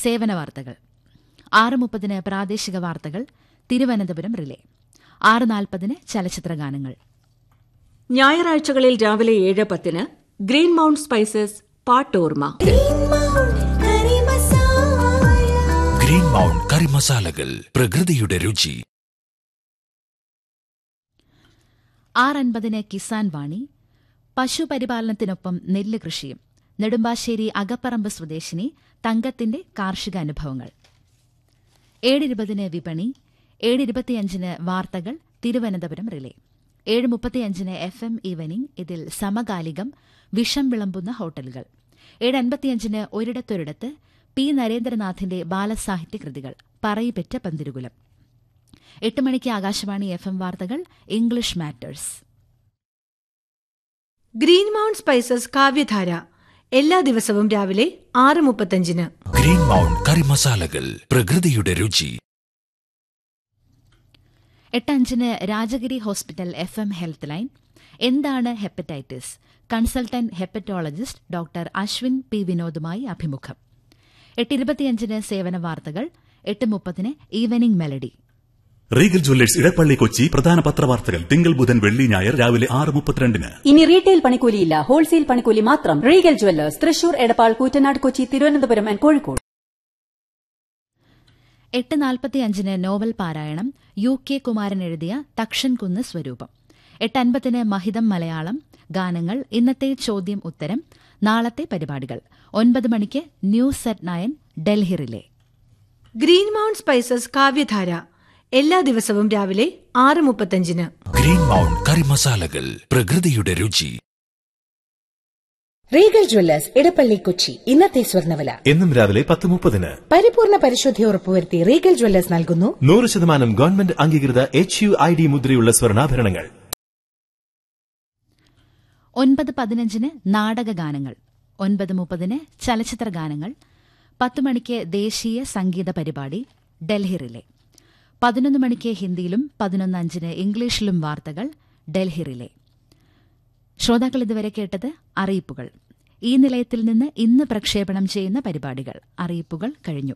സേവന വാർത്തകൾ ആറ് മുപ്പതിന് പ്രാദേശിക വാർത്തകൾ തിരുവനന്തപുരം റിലേ ആറ് നാൽപ്പതിന് ചലച്ചിത്രഗാനങ്ങൾ ഞായറാഴ്ചകളിൽ രാവിലെ ഏഴ് പത്തിന് ഗ്രീൻ മൗണ്ട് സ്പൈസസ് പാട്ടോർമ ഗ്രീൻ മൗണ്ട് കറി മസാലകൾ പ്രകൃതിയുടെ രുചി ആറ് അൻപതിന് കിസാൻ വാണി പശുപരിപാലനത്തിനൊപ്പം നെല്ല് കൃഷിയും നെടുമ്പാശ്ശേരി അകപ്പറമ്പ് സ്വദേശിനി തങ്കത്തിന്റെ കാർഷിക അനുഭവങ്ങൾ ഏഴിരുപതിന് വിപണി ഏഴിരുപത്തിയഞ്ചിന് വാർത്തകൾ തിരുവനന്തപുരം റിലേ ഏഴ് മുപ്പത്തിയഞ്ചിന് എഫ് എം ഈവനിംഗ് ഇതിൽ സമകാലികം വിഷം വിളമ്പുന്ന ഹോട്ടലുകൾ ഏഴ് അൻപത്തിയഞ്ചിന് ഒരിടത്തൊരിടത്ത് പി നരേന്ദ്രനാഥിന്റെ ബാലസാഹിത്യ കൃതികൾ പറയിപ്പെറ്റ പന്തിരുകുലം എട്ട് മണിക്ക് ആകാശവാണി എഫ് എം വാർത്തകൾ English matters Green Mount Spices Kavyadhara എല്ലാ ദിവസവും രാവിലെ ആറ് മുപ്പത്തഞ്ചിന് ഗ്രീൻ മൗണ്ട് കറി മസാലകൾ പ്രകൃതിയുടെ രുചി എട്ട് അഞ്ചിന് Rajagiri hospital F M health line എന്താണ് hepatitis consultant hepatologist doctor Ashwin P വിനോദുമായി അഭിമുഖം എട്ട് ഇരുപത്തിയഞ്ചിന് സേവന വാർത്തകൾ എട്ട് മുപ്പതിന് evening melody Regal Jewellers Edappally Kochi പ്രധാന പത്രവാർത്തകൾ തിങ്കൾ ബുധൻ വെള്ളി ഞായർ രാവിലെ ആറ് മുപ്പത്തിരണ്ടിന് ഇനി റീറ്റെയിൽ പണിക്കൂലിയില്ല ഹോൾസെയിൽ പണിക്കൂലി മാത്രം Regal Jewellers Thrissur Edappal Koottanad Kochi Thiruvananthapuram and Kozhikode എട്ട് നാൽപ്പത്തിയഞ്ചിന് നോവൽ പാരായണം യു കെ കുമാരൻ എഴുതിയ തക്ഷൻ കുന്ന് സ്വരൂപം എട്ട് അൻപതിന് മഹിതം മലയാളം ഗാനങ്ങൾ ഇന്നത്തെ ചോദ്യം ഉത്തരം നാളത്തെ പരിപാടികൾ ഒൻപത് മണിക്ക് news at nine Delhi relay Green Mount Spices Kavyadhara എല്ലാ ദിവസവും രാവിലെ ആറ് മുപ്പത്തഞ്ചിന് ഗ്രീൻ മൗണ്ട് കറി മസാലകൾ പ്രകൃതിയുടെ രുചി റീഗൽ ജ്വല്ലേഴ്സ് ഇടപ്പള്ളി കൊച്ചി ഇന്നത്തെ സ്വർണ്ണവില എന്നും രാവിലെ പത്ത് മുപ്പതിന് പരിപൂർണ പരിശുദ്ധി ഉറപ്പുവരുത്തി റീഗൽ ജ്വല്ലേഴ്സ് നൽകുന്നു നൂറ് ശതമാനം ഗവൺമെന്റ് അംഗീകൃത എച്ച് യു ഐ ഡി മുദ്രയുള്ള സ്വർണ്ണാഭരണങ്ങൾ ഒൻപത് പതിനഞ്ചിന് നാടകഗാനങ്ങൾ ഒൻപത് മുപ്പതിന് ചലച്ചിത്ര ഗാനങ്ങൾ പത്ത് മണിക്ക് ദേശീയ സംഗീത പരിപാടി ഡൽഹി റിലേ പതിനൊന്ന് മണിക്ക് ഹിന്ദിയിലും പതിനൊന്ന് അഞ്ചിന് ഇംഗ്ലീഷിലും വാർത്തകൾ ഡൽഹി റിലേ ശ്രോതാക്കൾ ഇതുവരെ കേട്ടത് അറിയിപ്പുകൾ ഈ നിലയത്തിൽ നിന്ന് ഇന്ന് പ്രക്ഷേപണം ചെയ്യുന്ന പരിപാടികൾ അറിയിപ്പുകൾ കഴിഞ്ഞു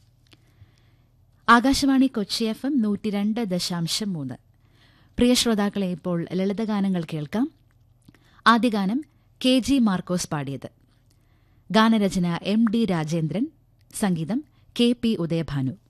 ആകാശവാണി കൊച്ചി എഫ് എം നൂറ്റിരണ്ട് ദശാംശം മൂന്ന് പ്രിയ ശ്രോതാക്കളെ ഇപ്പോൾ ലളിതഗാനങ്ങൾ കേൾക്കാം ആദ്യ ഗാനം കെ ജി മാർക്കോസ് പാടിയത് ഗാനരചന എം ഡി രാജേന്ദ്രൻ സംഗീതം കെ പി ഉദയഭാനു